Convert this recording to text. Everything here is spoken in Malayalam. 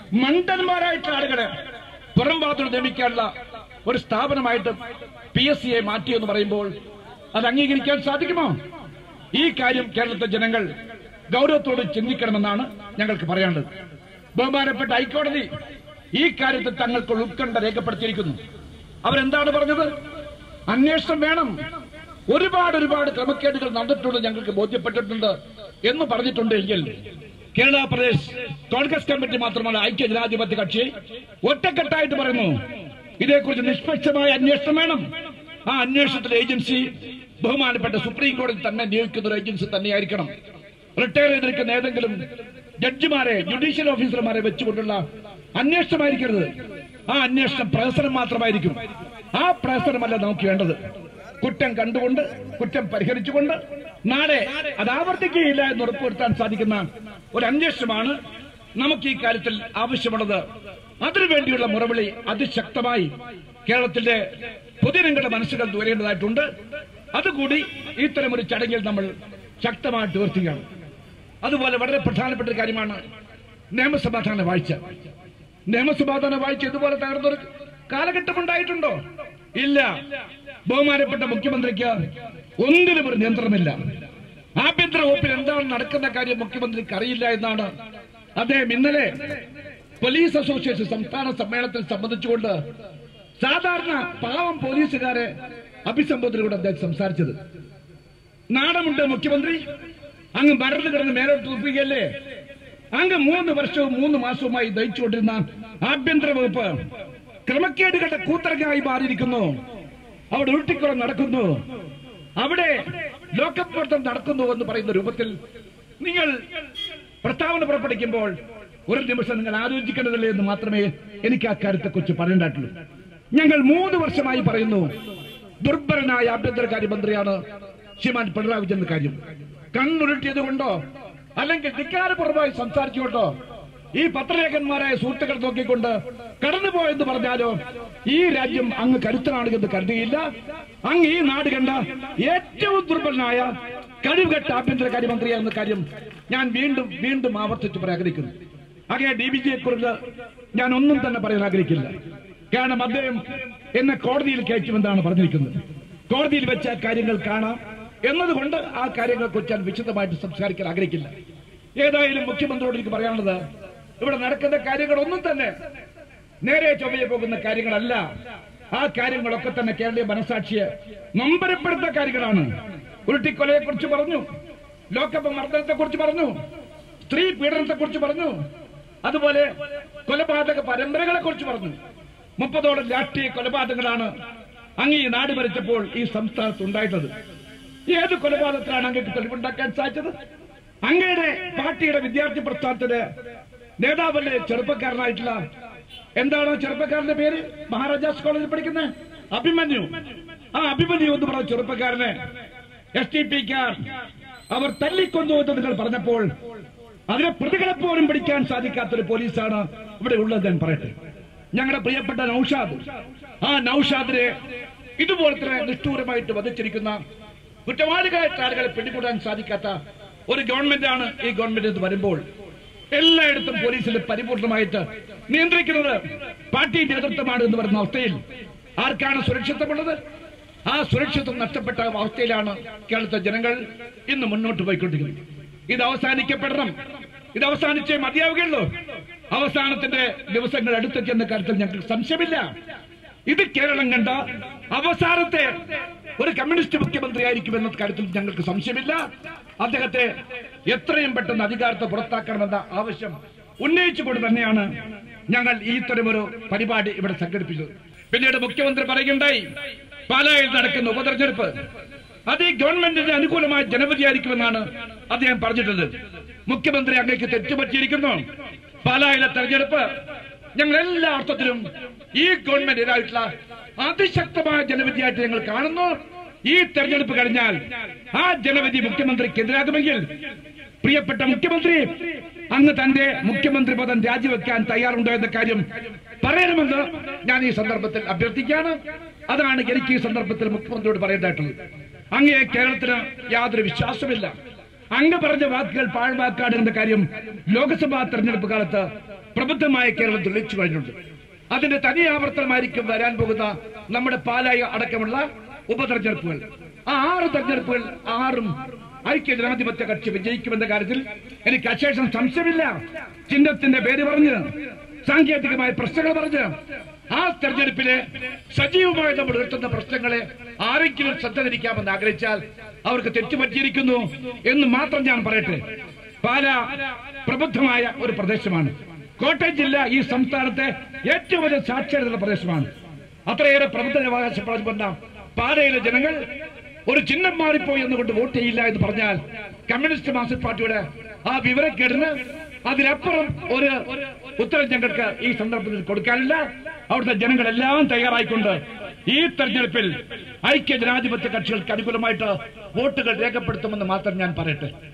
മണ്ടന്മാരായിട്ടുള്ള ആളുകളെ പുറം ഭാഗത്തോട് നിയമിക്കാനുള്ള ഒരു സ്ഥാപനമായിട്ട് പി എസ് സിയെ മാറ്റിയെന്ന് പറയുമ്പോൾ അത് അംഗീകരിക്കാൻ സാധിക്കുമോ ഈ കാര്യം കേരളത്തിലെ ജനങ്ങൾ ഗൗരവത്തോട് ചിന്തിക്കണമെന്നാണ് ഞങ്ങൾക്ക് പറയാനുള്ളത് ബഹുമാനപ്പെട്ട ഹൈക്കോടതി ഈ കാര്യത്തിൽ തങ്ങൾക്കുള്ള ഉത്കണ്ഠ രേഖപ്പെടുത്തിയിരിക്കുന്നു അവരെന്താണ് പറഞ്ഞത് അന്വേഷണം വേണം ഒരുപാട് ഒരുപാട് ക്രമക്കേടുകൾ നടന്നിട്ടുണ്ട് ഞങ്ങൾക്ക് ബോധ്യപ്പെട്ടിട്ടുണ്ട് എന്ന് പറഞ്ഞിട്ടുണ്ട് എങ്കിൽ കേരള പ്രദേശ് കോൺഗ്രസ് കമ്മിറ്റി മാത്രമല്ല ഐക്യ ജനാധിപത്യ കക്ഷി ഒറ്റക്കെട്ടായിട്ട് പറയുന്നു ഇതേക്കുറിച്ച് നിഷ്പക്ഷമായ അന്വേഷണം വേണം ആ അന്വേഷണത്തിലെ ഏജൻസി ബഹുമാനപ്പെട്ട സുപ്രീം കോടതി തന്നെ നിയോഗിക്കുന്ന ഒരു ഏജൻസി തന്നെയായിരിക്കണം റിട്ടയർ ചെയ്തിരിക്കുന്ന ഏതെങ്കിലും ജഡ്ജിമാരെ ജുഡീഷ്യൽ ഓഫീസർമാരെ വെച്ചുകൊണ്ടുള്ള അന്വേഷണമായിരിക്കരുത് ആ അന്വേഷണം പ്രഹസനം മാത്രമായിരിക്കും ആ പ്രഹസനമല്ല നമുക്ക് വേണ്ടത് കുറ്റം കണ്ടുകൊണ്ട് കുറ്റം പരിഹരിച്ചുകൊണ്ട് നാളെ അത് ആവർത്തിക്കുകയില്ല എന്ന് ഉറപ്പുവരുത്താൻ സാധിക്കുന്ന ഒരു അന്വേഷണമാണ് നമുക്ക് ഈ കാര്യത്തിൽ ആവശ്യമുള്ളത് അതിനുവേണ്ടിയുള്ള മുറവിളി അതിശക്തമായി കേരളത്തിന്റെ പൊതുജനങ്ങളുടെ മനസ്സുകൾ ദൂരേണ്ടതായിട്ടുണ്ട് അതുകൂടി ഇത്തരമൊരു ചടങ്ങിൽ നമ്മൾ ശക്തമായിട്ട് ഉയർത്തുകയാണ് അതുപോലെ വളരെ പ്രധാനപ്പെട്ട ഒരു കാര്യമാണ് നിയമസമാധാന വാഴ്ച നിയമസമാധാന വാഴ്ച ഇതുപോലെ തകർന്നൊരു കാലഘട്ടം ഉണ്ടായിട്ടുണ്ടോ ഇല്ല ബഹുമാനപ്പെട്ട മുഖ്യമന്ത്രിക്ക് ഒന്നിനും ഒരു നിയന്ത്രണമില്ല ആഭ്യന്തര വകുപ്പിൽ എന്താണ് നടക്കുന്ന കാര്യം മുഖ്യമന്ത്രിക്ക് അറിയില്ല എന്നാണ് അദ്ദേഹം ഇന്നലെ പോലീസ് അസോസിയേഷൻ സംസ്ഥാന സമ്മേളനത്തിൽ സംബന്ധിച്ചുകൊണ്ട് സാധാരണ പാവം പോലീസുകാരെ അഭിസംബോധനയോട് അദ്ദേഹം സംസാരിച്ചത് നാണമുണ്ട് മുഖ്യമന്ത്രി അങ്ങ് മരന്ന് കിടന്ന് മേലോട്ട് തുപ്പിക്കല്ലേ അങ്ങ് മൂന്ന് വർഷവും മൂന്ന് മാസവുമായി നയിച്ചുകൊണ്ടിരുന്ന ആഭ്യന്തര വകുപ്പ് ക്രമക്കേടുകളുടെ കൂത്തരങ്ങായി മാറിയിരിക്കുന്നു അവിടെ ഉരുട്ടിക്കുളം നടക്കുന്നു അവിടെ ലോക്കപ്പ് പ്രവർത്തനം നടക്കുന്നു എന്ന് പറയുന്ന രൂപത്തിൽ നിങ്ങൾ പ്രസ്താവന പുറപ്പെടുവിക്കുമ്പോൾ ഒരു നിമിഷം നിങ്ങൾ ആലോചിക്കേണ്ടതില്ലേ എന്ന് മാത്രമേ എനിക്ക് ആ കാര്യത്തെക്കുറിച്ച് പറയേണ്ടതായിട്ടുള്ളൂ ഞങ്ങൾ മൂന്ന് വർഷമായി പറയുന്നു ദുർബലനായ ആഭ്യന്തരകാര്യമന്ത്രിയാണ് ശ്രീമാൻ പിണറായി വിജയൻ എന്ന കാര്യം കണ്ണുരുട്ടിയത് കൊണ്ടോ അല്ലെങ്കിൽ ധിക്കാരപൂർവ്വമായി സംസാരിച്ചുകൊണ്ടോ ഈ പത്രലേഖന്മാരായ സുഹൃത്തുക്കൾ നോക്കിക്കൊണ്ട് കടന്നുപോയെന്ന് പറഞ്ഞാലോ ഈ രാജ്യം അങ്ങ് കരുത്തനാണ് എന്ന് കരുതുകയില്ല അങ്ങ് ഈ നാട് കണ്ട ഏറ്റവും ദുർബലനായ കഴിവുകെട്ട ആഭ്യന്തരകാര്യമന്ത്രി എന്ന കാര്യം ഞാൻ വീണ്ടും വീണ്ടും ആവർത്തിച്ച് പറയാൻ ആഗ്രഹിക്കുന്നു അങ്ങനെ ഡി ബി ജിയെ കുറിച്ച് ഞാൻ ഒന്നും തന്നെ പറയാൻ ആഗ്രഹിക്കില്ല കാരണം അദ്ദേഹം എന്നെ കോടതിയിൽ കയറ്റുമെന്നാണ് പറഞ്ഞിരിക്കുന്നത് കോടതിയിൽ വെച്ച കാര്യങ്ങൾ കാണാം എന്നതുകൊണ്ട് ആ കാര്യങ്ങളെക്കുറിച്ച് ഞാൻ വിശദമായിട്ട് സംസാരിക്കാൻ ആഗ്രഹിക്കില്ല ഏതായാലും മുഖ്യമന്ത്രിയോട് എനിക്ക് പറയാനുള്ളത് ഇവിടെ നടക്കുന്ന കാര്യങ്ങളൊന്നും തന്നെ നേരെ ചൊവ്വയെ പോകുന്ന കാര്യങ്ങളല്ല ആ കാര്യങ്ങളൊക്കെ തന്നെ കേരളീയ മനസാക്ഷിയെ നൊമ്പരപ്പെടുത്ത കാര്യങ്ങളാണ് ഉരുട്ടിക്കൊലയെ കുറിച്ച് പറഞ്ഞു ലോക്കപ്പ് മർദ്ദനത്തെ കുറിച്ച് പറഞ്ഞു സ്ത്രീ പീഡനത്തെ കുറിച്ച് പറഞ്ഞു അതുപോലെ കൊലപാതക പരമ്പരകളെ കുറിച്ച് പറഞ്ഞു മുപ്പതോളം രാഷ്ട്രീയ കൊലപാതകങ്ങളാണ് അങ്ങ് ഈ നാട് ഭരിച്ചപ്പോൾ ഈ സംസ്ഥാനത്ത് ഉണ്ടായിട്ടത് ഏത് കൊലപാതകത്തിലാണ് അങ്ങേക്ക് തെളിവുണ്ടാക്കാൻ സാധിച്ചത് അങ്ങയുടെ പാർട്ടിയുടെ വിദ്യാർത്ഥി പ്രസ്ഥാനത്തിന് നേതാവല്ലേ ചെറുപ്പക്കാരനായിട്ടുള്ള എന്താണ് ചെറുപ്പക്കാരന്റെ പേര് മഹാരാജാസ് കോളേജിൽ പഠിക്കുന്ന അഭിമന്യു ആ അഭിമന്യു എന്ന് പറഞ്ഞ ചെറുപ്പക്കാരനെ എസ് ടി പിക്കാർ അവർ തല്ലിക്കൊന്നു എന്ന് നിങ്ങൾ പറഞ്ഞപ്പോൾ അതിനെ പ്രതികളെ പോലും പിടിക്കാൻ സാധിക്കാത്തൊരു പോലീസാണ് ഇവിടെ ഉള്ളത് ഞാൻ പറയട്ടെ ഞങ്ങളുടെ പ്രിയപ്പെട്ട നൌഷാദ് ആ നൌഷാദിനെ ഇതുപോലത്തെ നിഷ്ഠൂരമായിട്ട് വധിച്ചിരിക്കുന്ന കുറ്റവാളികളായിട്ട് ആളുകളെ പിടികൂടാൻ സാധിക്കാത്ത ഒരു ഗവൺമെന്റാണ് ഈ ഗവൺമെന്റ് എന്ന് വരുമ്പോൾ എല്ലായിടത്തും പോലീസിൽ പരിപൂർണമായിട്ട് നിയന്ത്രിക്കുന്നത് പാർട്ടി നേതൃത്വമാണ് എന്ന് പറയുന്ന അവസ്ഥയിൽ ആർക്കാണ് സുരക്ഷിതമുള്ളത് ആ സുരക്ഷിതം നഷ്ടപ്പെട്ട അവസ്ഥയിലാണ് കേരളത്തിലെ ജനങ്ങൾ ഇന്ന് മുന്നോട്ട് പോയിക്കൊണ്ടിരിക്കുന്നത് ഇത് അവസാനിക്കപ്പെടണം ഇത് അവസാനിച്ചേ മതിയാവുകയുള്ളൂ അവസാനത്തിന്റെ ദിവസങ്ങൾ അടുത്തെത്തിയെന്ന കാര്യത്തിൽ ഞങ്ങൾക്ക് സംശയമില്ല ഇത് കേരളം കണ്ട അവസാനത്തെ ഒരു കമ്മ്യൂണിസ്റ്റ് മുഖ്യമന്ത്രി ആയിരിക്കുമെന്ന കാര്യത്തിൽ ഞങ്ങൾക്ക് സംശയമില്ല അദ്ദേഹത്തെ എത്രയും പെട്ടെന്ന് അധികാരത്തെ പുറത്താക്കണമെന്ന ആവശ്യം ഉന്നയിച്ചുകൊണ്ട് തന്നെയാണ് ഞങ്ങൾ ഈ ഇത്തരമൊരു പരിപാടി ഇവിടെ സംഘടിപ്പിച്ചത് പിന്നീട് മുഖ്യമന്ത്രി പറയുകയുണ്ടായി പാലായിൽ നടക്കുന്ന ഉപതെരഞ്ഞെടുപ്പ് അത് ഈ ഗവൺമെന്റിന് അനുകൂലമായ ജനവിധിയായിരിക്കുമെന്നാണ് അദ്ദേഹം പറഞ്ഞിട്ടുള്ളത് മുഖ്യമന്ത്രി അങ്ങേക്ക് തെറ്റുപറ്റിയിരിക്കുന്നു പാലായിലെ തെരഞ്ഞെടുപ്പ് ഞങ്ങൾ എല്ലാ അർത്ഥത്തിലും ഈ ഗവൺമെന്റിനായിട്ടുള്ള അതിശക്തമായ ജനവിധിയായിട്ട് ഞങ്ങൾ കാണുന്നു ഈ തെരഞ്ഞെടുപ്പ് കഴിഞ്ഞാൽ ആ ജനവിധി മുഖ്യമന്ത്രിക്കെതിരാകുമെങ്കിൽ പ്രിയപ്പെട്ട മുഖ്യമന്ത്രി അങ്ങ് തന്റെ മുഖ്യമന്ത്രി പദം രാജിവെക്കാൻ തയ്യാറുണ്ടോ എന്ന കാര്യം പറയണമെന്ന് ഞാൻ ഈ സന്ദർഭത്തിൽ അഭ്യർത്ഥിക്കുകയാണ് അതാണ് എനിക്ക് ഈ സന്ദർഭത്തിൽ മുഖ്യമന്ത്രിയോട് പറയേണ്ടതായിട്ടുള്ളത് അങ്ങേ കേരളത്തിന് യാതൊരു വിശ്വാസമില്ല അങ്ങ് പറഞ്ഞ വാക്കുകൾ പാഴ്വാക്കാട് എന്ന കാര്യം ലോക്സഭാ തെരഞ്ഞെടുപ്പ് കാലത്ത് പ്രബുദ്ധമായ കേരളം തെളിയിച്ചു കഴിഞ്ഞിട്ടുണ്ട് അതിന്റെ തനി ആവർത്തനമായിരിക്കും വരാൻ പോകുന്ന നമ്മുടെ പാലായ അടക്കമുള്ള ഉപതെരഞ്ഞെടുപ്പുകൾ ആ ആറ് തെരഞ്ഞെടുപ്പുകൾ ആറും ഐക്യ ജനാധിപത്യ കക്ഷി വിജയിക്കുമെന്ന കാര്യത്തിൽ എനിക്ക് അശേഷം സംശയമില്ല ചിഹ്നത്തിന്റെ പേര് പറഞ്ഞ് സാങ്കേതികമായ പ്രശ്നങ്ങൾ പറഞ്ഞ് ആ തെരഞ്ഞെടുപ്പിലെ സജീവമായി നമ്മൾ ഉയർത്തുന്ന പ്രശ്നങ്ങളെ ആരെങ്കിലും ശ്രദ്ധ തിരിക്കാമെന്ന് ആഗ്രഹിച്ചാൽ അവർക്ക് തെറ്റുപറ്റിയിരിക്കുന്നു എന്ന് മാത്രം ഞാൻ പറയട്ടെ പാല പ്രബുദ്ധമായ ഒരു പ്രദേശമാണ് കോട്ടയം ജില്ല ഈ സംസ്ഥാനത്തെ ഏറ്റവും വലിയ സാക്ഷരതയുള്ള പ്രദേശമാണ് അത്രയേറെ പ്രബുദ്ധവകാശപ്പെടുന്ന പാലയിലെ ജനങ്ങൾ ഒരു ചിഹ്നം മാറിപ്പോയി എന്നുകൊണ്ട് വോട്ട് ചെയ്യില്ല എന്ന് പറഞ്ഞാൽ കമ്മ്യൂണിസ്റ്റ് മാർക്സിസ്റ്റ് പാർട്ടിയുടെ ആ വിവരക്കേടിന് അതിനപ്പുറം ഒരു ഉത്തരം ഞങ്ങൾക്ക് ഈ സന്ദർഭത്തിൽ കൊടുക്കാനില്ല അവിടുത്തെ ജനങ്ങളെല്ലാം തയ്യാറായിക്കൊണ്ട് ഈ തെരഞ്ഞെടുപ്പിൽ ഐക്യ ജനാധിപത്യ കക്ഷികൾക്ക് അനുകൂലമായിട്ട് വോട്ടുകൾ രേഖപ്പെടുത്തുമെന്ന് മാത്രം ഞാൻ പറയട്ടെ